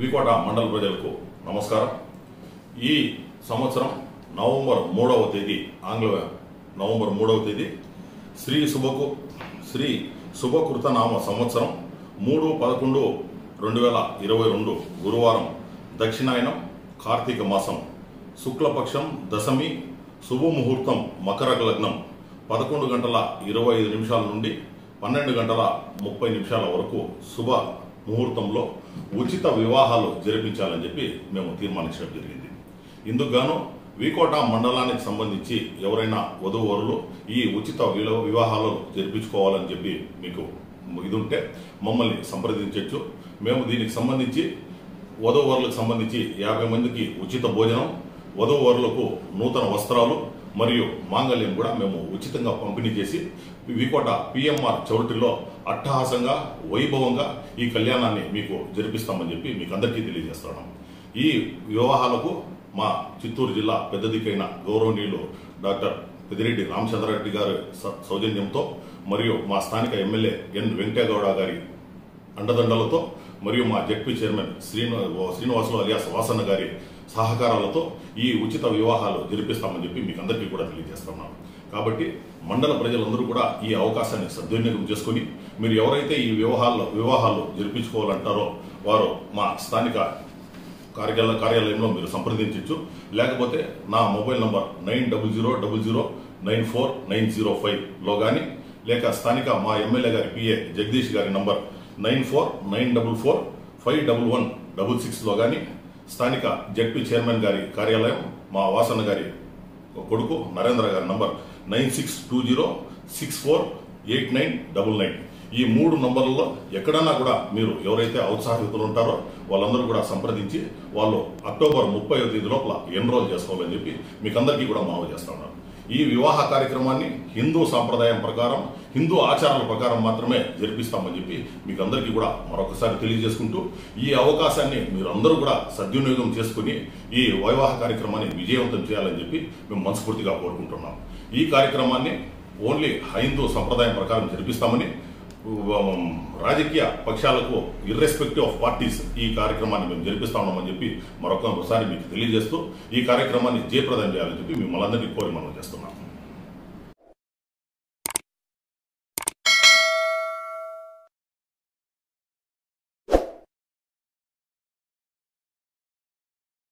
వికోట మండల ప్రజలకు నమస్కారం ఈ సంవత్సరం నవంబర్ మూడవ తేదీ ఆంగ్ల నవంబర్ మూడవ తేదీ శ్రీ శుభకు శ్రీ శుభకృతనామ సంవత్సరం మూడు పదకొండు రెండు వేల ఇరవై రెండు గురువారం దక్షిణాయనం కార్తీక మాసం శుక్లపక్షం దశమి శుభముహూర్తం మకర లగ్నం పదకొండు గంటల ఇరవై ఐదు నిమిషాల నుండి పన్నెండు గంటల ముప్పై నిమిషాల వరకు శుభ ముహూర్తంలో ఉచిత వివాహాలు జరిపించాలని చెప్పి మేము తీర్మానించడం జరిగింది ఇందుకు గాను వికోట మండలానికి సంబంధించి ఎవరైనా వధువరులు ఈ ఉచిత విలో- వివాహాలు జరిపించుకోవాలని చెప్పి మీకు ఇది ఉంటే మమ్మల్ని సంప్రదించవచ్చు మేము దీనికి సంబంధించి వధువరులకు సంబంధించి యాభై మందికి ఉచిత భోజనం వధువరులకు నూతన వస్త్రాలు మరియు మాంగళ్యం కూడా మేము ఉచితంగా పంపిణీ చేసి వికోట పిఎంఆర్ చౌల్ట్రీలో అట్టహాసంగా వైభవంగా ఈ కళ్యాణాన్ని మీకు జరిపిస్తామని చెప్పి మీకు అందరికీ తెలియజేస్తున్నాం ఈ వివాహాలకు మా చిత్తూరు జిల్లా పెద్ద దిక్కైన గౌరవనీయులు డాక్టర్ పెదిరెడ్డి రామచంద్రారెడ్డి గారి స- సౌజన్యంతో మరియు మా స్థానిక ఎమ్మెల్యే ఎన్ వెంకటగౌడ గారి అండదండలతో మరియు మా ZP chairman Srinu Srinivasulu alias Vasanna గారి సహకారాలతో ఈ ఉచిత వివాహాలు జరిపిస్తామని చెప్పి మీకు అందరికీ కూడా తెలియజేస్తున్నాను కాబట్టి మండల ప్రజలందరూ కూడా ఈ అవకాశాన్ని సద్వినియోగం చేసుకుని మీరు ఎవరైతే ఈ వివాహాల్లో వివాహాలు జరిపించుకోవాలంటారో వారు మా స్థానిక కార్యాలయ కార్యాలయంలో మీరు సంప్రదించవచ్చు లేకపోతే నా mobile number nine double zero double zero nine four nine zero ఫైవ్లో కానీ లేక స్థానిక మా ఎమ్మెల్యే గారి పిఏ జగదీష్ గారి number nine four nine double four five double one double సిక్స్లో కానీ స్థానిక జడ్పీ చైర్మన్ గారి కార్యాలయం మా వాసన్న గారి కొడుకు నరేంద్ర గారి number nine six two zero six four eight nine double nine ఈ మూడు నంబర్లలో ఎక్కడన్నా కూడా మీరు ఎవరైతే ఔత్సాహికులు ఉంటారో వాళ్ళందరూ కూడా సంప్రదించి వాళ్ళు అక్టోబర్ ముప్పై తేదీ లోపల ఎన్రోల్ చేసుకోవాలని చెప్పి మీకు అందరికీ కూడా మనవి చేస్తున్నారు ఈ వివాహ కార్యక్రమాన్ని హిందూ సాంప్రదాయం ప్రకారం హిందూ ఆచారాల ప్రకారం మాత్రమే జరిపిస్తామని చెప్పి మీకు అందరికీ కూడా మరొకసారి తెలియజేసుకుంటూ ఈ అవకాశాన్ని మీరు అందరూ కూడా సద్వినియోగం చేసుకుని ఈ వివాహ కార్యక్రమాన్ని విజయవంతం చేయాలని చెప్పి మేము మనస్ఫూర్తిగా కోరుకుంటున్నాం ఈ కార్యక్రమాన్ని ఓన్లీ హైందూ సంప్రదాయం ప్రకారం జరిపిస్తామని ఉమ్, రాజకీయ పక్షాలకు ఇర్రెస్పెక్టివ్ ఆఫ్ పార్టీస్ ఈ కార్యక్రమాన్ని మేము జరిపిస్తా ఉన్నామని చెప్పి మరొకసారి మీకు తెలియజేస్తూ ఈ కార్యక్రమాన్ని జయప్రదం చేయాలని చెప్పి మిమ్మల్ని అందరికీ కోరి మనం చేస్తున్నాం